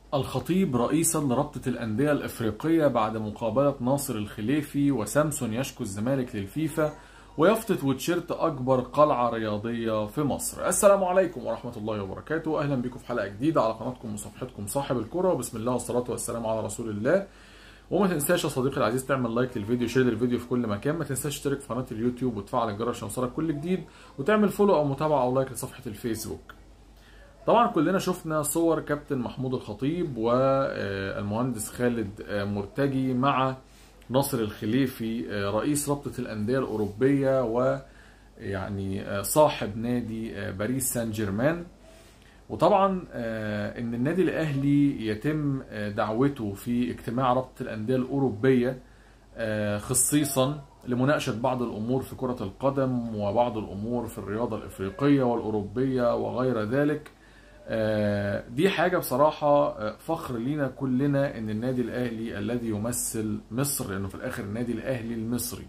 الخطيب رئيسا لرابطة الأندية الإفريقية بعد مقابلة ناصر الخليفي وسامسون يشكو الزمالك للفيفا ويفطت وتشيرت أكبر قلعة رياضية في مصر السلام عليكم ورحمة الله وبركاته أهلا بكم في حلقة جديدة على قناتكم وصفحتكم صاحب الكرة وبسم الله والصلاة والسلام على رسول الله وما تنساش يا صديقي العزيز تعمل لايك للفيديو شير للفيديو في كل مكان ما تنساش تشترك في قناة اليوتيوب وتفعل الجرس عشان يوصلك كل جديد وتعمل فولو أو متابعة أو لايك لصفحة الفيسبوك طبعا كلنا شفنا صور كابتن محمود الخطيب والمهندس خالد مرتجي مع ناصر الخليفي رئيس رابطة الأندية الأوروبية ويعني صاحب نادي باريس سان جيرمان وطبعا ان النادي الاهلي يتم دعوته في اجتماع رابطة الأندية الأوروبية خصيصا لمناقشة بعض الأمور في كرة القدم وبعض الأمور في الرياضة الإفريقية والأوروبية وغير ذلك دي حاجة بصراحة فخر لينا كلنا ان النادي الاهلي الذي يمثل مصر لانه في الاخر النادي الاهلي المصري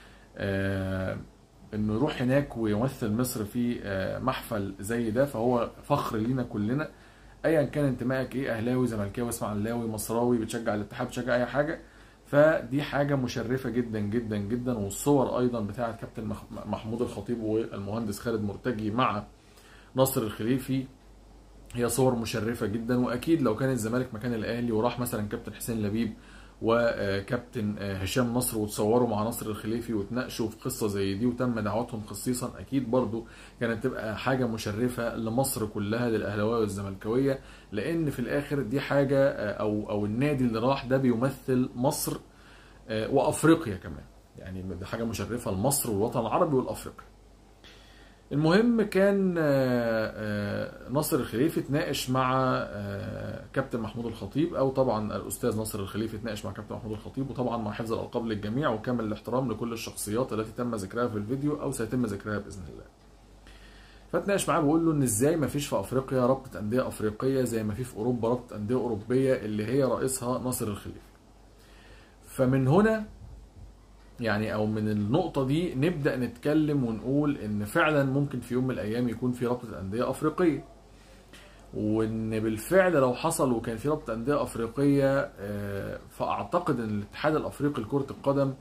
انه يروح هناك ويمثل مصر في محفل زي ده فهو فخر لينا كلنا ايا كان انتمائك ايه اهلاوي زملكاوي اسماعيلاوي مصراوي بتشجع الاتحاد بتشجع اي حاجة فدي حاجة مشرفة جدا جدا جدا والصور ايضا بتاعة كابتن محمود الخطيب والمهندس خالد مرتجي مع ناصر الخليفي هي صور مشرفة جدا واكيد لو كان الزمالك مكان الاهلي وراح مثلا كابتن حسين لبيب وكابتن هشام نصر وتصوروا مع ناصر الخليفي وتناقشوا في قصة زي دي وتم دعوتهم خصيصا اكيد برضو كانت تبقى حاجة مشرفة لمصر كلها للاهلاويه والزملكاويه لان في الاخر دي حاجة او او النادي اللي راح ده بيمثل مصر وافريقيا كمان يعني دي حاجة مشرفة لمصر والوطن العربي والافريقي المهم كان ناصر الخليفي اتناقش مع كابتن محمود الخطيب او طبعا الاستاذ ناصر الخليفي اتناقش مع كابتن محمود الخطيب وطبعا مع حفظ الالقاب للجميع وكامل الاحترام لكل الشخصيات التي تم ذكرها في الفيديو او سيتم ذكرها باذن الله. فاتناقش معاه بقول له ان ازاي ما فيش في افريقيا رابطه انديه افريقيه زي ما في في اوروبا رابطه انديه اوروبيه اللي هي رئيسها ناصر الخليفي. فمن هنا يعني او من النقطه دي نبدا نتكلم ونقول ان فعلا ممكن في يوم من الايام يكون في رابطه انديه افريقيه وان بالفعل لو حصل وكان في رابطه انديه افريقيه فاعتقد ان الاتحاد الافريقي لكره القدم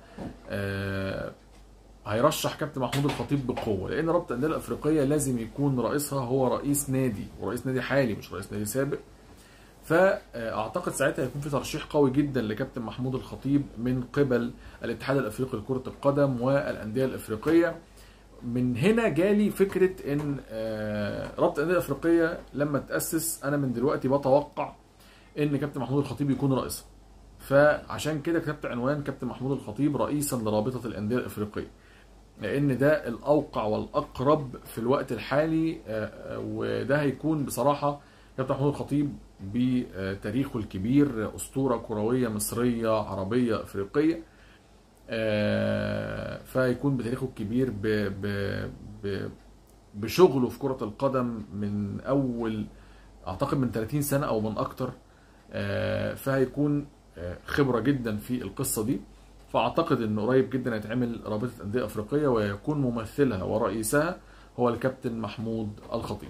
هيرشح كابتن محمود الخطيب بقوه لان رابطه الانديه الافريقيه لازم يكون رئيسها هو رئيس نادي ورئيس نادي حالي مش رئيس نادي سابق فاعتقد ساعتها هيكون في ترشيح قوي جدا لكابتن محمود الخطيب من قبل الاتحاد الافريقي لكره القدم والانديه الافريقيه من هنا جالي فكره ان رابطه الانديه الافريقيه لما تاسس انا من دلوقتي بتوقع ان كابتن محمود الخطيب يكون رئيسها فعشان كده كتبت عنوان كابتن محمود الخطيب رئيسا لرابطه الانديه الافريقيه لان ده الاوقع والاقرب في الوقت الحالي وده هيكون بصراحه كابتن محمود الخطيب بتاريخه الكبير اسطوره كرويه مصريه عربيه افريقيه فيكون بتاريخه الكبير ب ب ب بشغله في كره القدم من اول اعتقد من 30 سنه او من اكتر فهيكون خبره جدا في القصه دي فاعتقد ان قريب جدا هيتعمل رابطه انديه افريقيه ويكون ممثلها ورئيسها هو الكابتن محمود الخطيب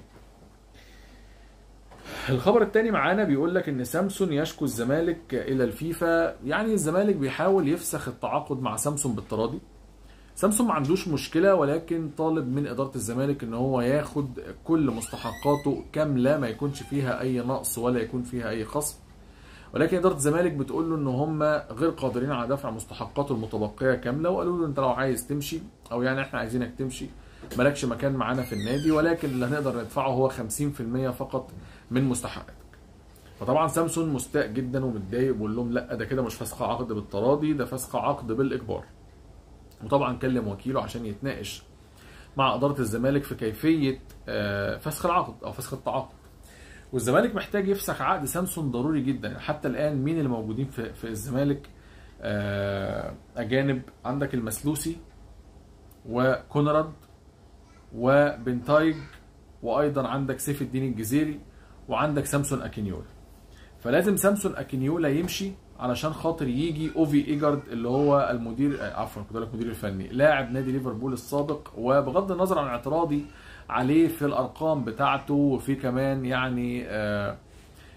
الخبر الثاني معانا بيقول لك ان سامسون يشكو الزمالك الى الفيفا يعني الزمالك بيحاول يفسخ التعاقد مع سامسون بالتراضي سامسون ما عندوش مشكله ولكن طالب من اداره الزمالك ان هو ياخد كل مستحقاته كامله ما يكونش فيها اي نقص ولا يكون فيها اي خصم ولكن اداره الزمالك بتقول له ان هم غير قادرين على دفع مستحقاته المتبقيه كامله وقالوا له انت لو عايز تمشي او يعني احنا عايزينك تمشي مالكش مكان معانا في النادي ولكن اللي هنقدر ندفعه هو 50% فقط من مستحقاتك فطبعا سامسون مستاء جدا ومتضايق بيقول لهم لا ده كده مش فسخ عقد بالتراضي ده فسخ عقد بالاجبار وطبعا كلم وكيله عشان يتناقش مع اداره الزمالك في كيفيه فسخ العقد او فسخ التعاقد والزمالك محتاج يفسخ عقد سامسون ضروري جدا حتى الان مين اللي موجودين في, في الزمالك اجانب عندك المسلوسي وكونراد وبنتايج وايضا عندك سيف الدين الجزيري وعندك سامسون اكينيولا فلازم سامسون اكينيولا يمشي علشان خاطر يجي اوفي ايجارد اللي هو المدير عفوا كنت المدير الفني لاعب نادي ليفربول السابق وبغض النظر عن اعتراضي عليه في الارقام بتاعته وفي كمان يعني آه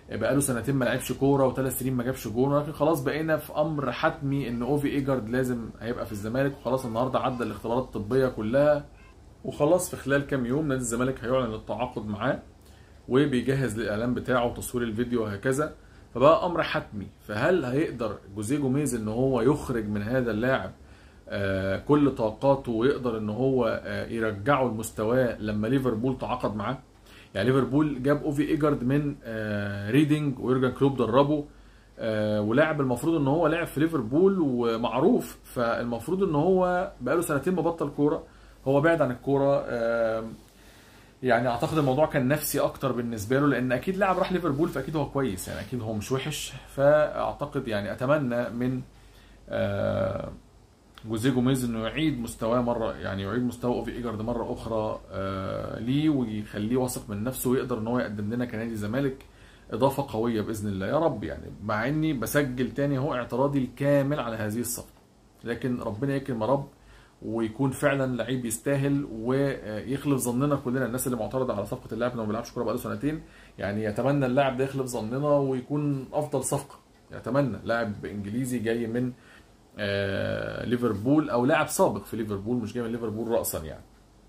بقاله سنتين ما لعبش كوره وثلاث سنين ما جابش جون ولكن خلاص بقينا في امر حتمي ان اوفي ايجارد لازم هيبقى في الزمالك وخلاص النهارده عدى الاختبارات الطبيه كلها وخلاص في خلال كام يوم نادي الزمالك هيعلن التعاقد معاه وبيجهز للاعلان بتاعه وتصوير الفيديو وهكذا فبقى امر حتمي فهل هيقدر جوزيه جوميز ان هو يخرج من هذا اللاعب آه، كل طاقاته ويقدر ان هو آه، يرجعه لمستواه لما ليفربول تعاقد معاه يعني ليفربول جاب اوفي ايجارد من آه، ريدنج ويورجن كلوب دربه آه، ولاعب المفروض ان هو لعب في ليفربول ومعروف فالمفروض ان هو بقاله سنتين مبطل كوره هو بعد عن الكوره آه، يعني اعتقد الموضوع كان نفسي اكتر بالنسبه له لان اكيد لاعب راح ليفربول فاكيد هو كويس يعني اكيد هو مش وحش فاعتقد يعني اتمنى من آه، جوزيه جوميز انه يعيد مستواه مره يعني يعيد مستوى اوفي ايجارد مره اخرى آه، ليه ويخليه واثق من نفسه ويقدر ان هو يقدم لنا كنادي زمالك اضافه قويه باذن الله يا رب يعني مع اني بسجل تاني هو اعتراضي الكامل على هذه الصفقه لكن ربنا يكرم يا رب ويكون فعلا لعيب يستاهل ويخلف ظننا كلنا الناس اللي معترضه على صفقه اللاعب انه ما بيلعبش كوره بقاله سنتين يعني يتمنى اللاعب ده يخلف ظننا ويكون افضل صفقه يتمنى لاعب انجليزي جاي من آه، ليفربول او لاعب سابق في ليفربول مش جاي من ليفربول راسا يعني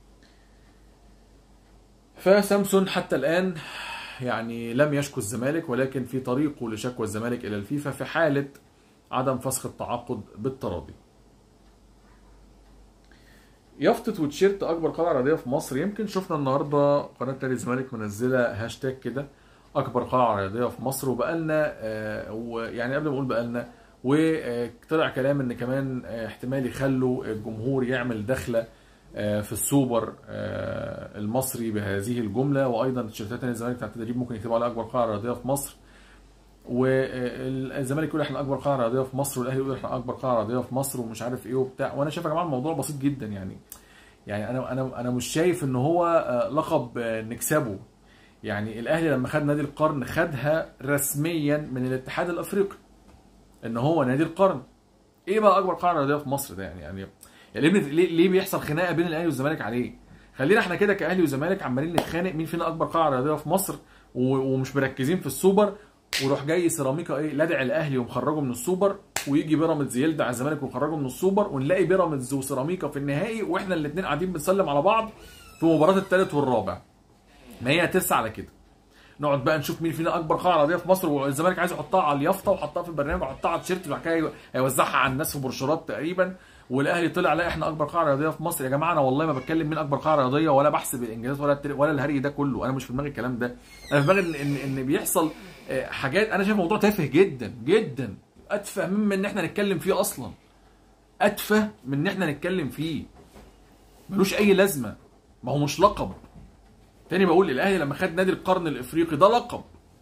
فسامسون حتى الان يعني لم يشكو الزمالك ولكن في طريقه لشكوى الزمالك الى الفيفا في حاله عدم فسخ التعاقد بالتراضي يافطة وتيشيرت اكبر قلعه رياضيه في مصر يمكن شفنا النهارده قناه نادي الزمالك منزله هاشتاج كده اكبر قلعه رياضيه في مصر وبقالنا آه، ويعني قبل ما اقول بقالنا وطلع كلام ان كمان آه، احتمال يخلوا الجمهور يعمل دخله آه، في السوبر آه، المصري بهذه الجمله وايضا تيشيرتات نادي الزمالك بتاعت التدريب ممكن يكتبوا عليها اكبر قلعه رياضيه في مصر والزمالك يقول احنا اكبر قلعه رياضيه في مصر والاهلي يقول احنا اكبر قلعه رياضيه في مصر ومش عارف ايه وبتاع وانا شايف يا جماعه الموضوع بسيط جدا يعني يعني انا انا انا مش شايف ان هو آه، لقب آه، نكسبه يعني الاهلي لما خد نادي القرن خدها رسميا من الاتحاد الافريقي ان هو نادي القرن ايه بقى اكبر قاعده رياضيه في مصر ده يعني يعني يعني ليه ليه ليه بيحصل خناقه بين الاهلي والزمالك عليه خلينا احنا كده كاهلي وزمالك عمالين نتخانق مين فينا اكبر قاعده رياضيه في مصر و- ومش مركزين في السوبر وروح جاي سيراميكا ايه لدع الاهلي ومخرجه من السوبر ويجي بيراميدز يلدع الزمالك ويخرجه من السوبر ونلاقي بيراميدز وسيراميكا في النهائي واحنا الاثنين قاعدين بنسلم على بعض في مباراه الثالث والرابع ما هي تسعه على كده نقعد بقى نشوف مين فينا اكبر قاعده رياضيه في مصر والزمالك عايز يحطها على اليافطه وحطها في البرنامج وحطها على التيشيرت وبعد كده هيوزعها على الناس في بروشورات تقريبا والاهلي طلع لا احنا اكبر قاعده رياضيه في مصر يا جماعه انا والله ما بتكلم مين اكبر قاعده رياضيه ولا بحسب الانجازات ولا التر- ولا الهري ده كله انا مش في دماغي الكلام ده انا في دماغي ان ان, إن بيحصل آه، حاجات انا شايف الموضوع تافه جدا جدا اتفه مما ان احنا نتكلم فيه اصلا اتفه من ان احنا نتكلم فيه ملوش اي لازمه ما هو مش لقب تاني بقول الاهلي لما خد نادي القرن الافريقي ده لقب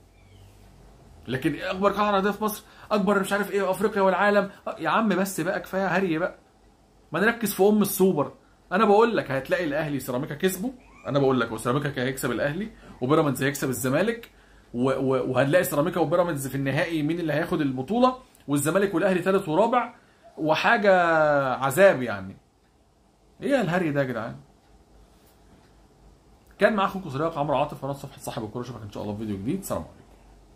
لكن إيه اكبر قاعده رياضيه في مصر اكبر مش عارف ايه افريقيا والعالم آه، يا عم بس بقى كفايه هري بقى ما نركز في ام السوبر انا بقول لك هتلاقي الاهلي سيراميكا كسبه انا بقول لك وسيراميكا هيكسب الاهلي وبيراميدز هيكسب الزمالك و- و- وهنلاقي سيراميكا وبيراميدز في النهائي مين اللي هياخد البطوله والزمالك والاهلي ثالث ورابع وحاجه عذاب يعني ايه الهري ده يا جدعان كان معاكم اخوكم صديق عمرو عاطف قناه صفحه صاحب الكوره اشوفك ان شاء الله في فيديو جديد سلام عليكم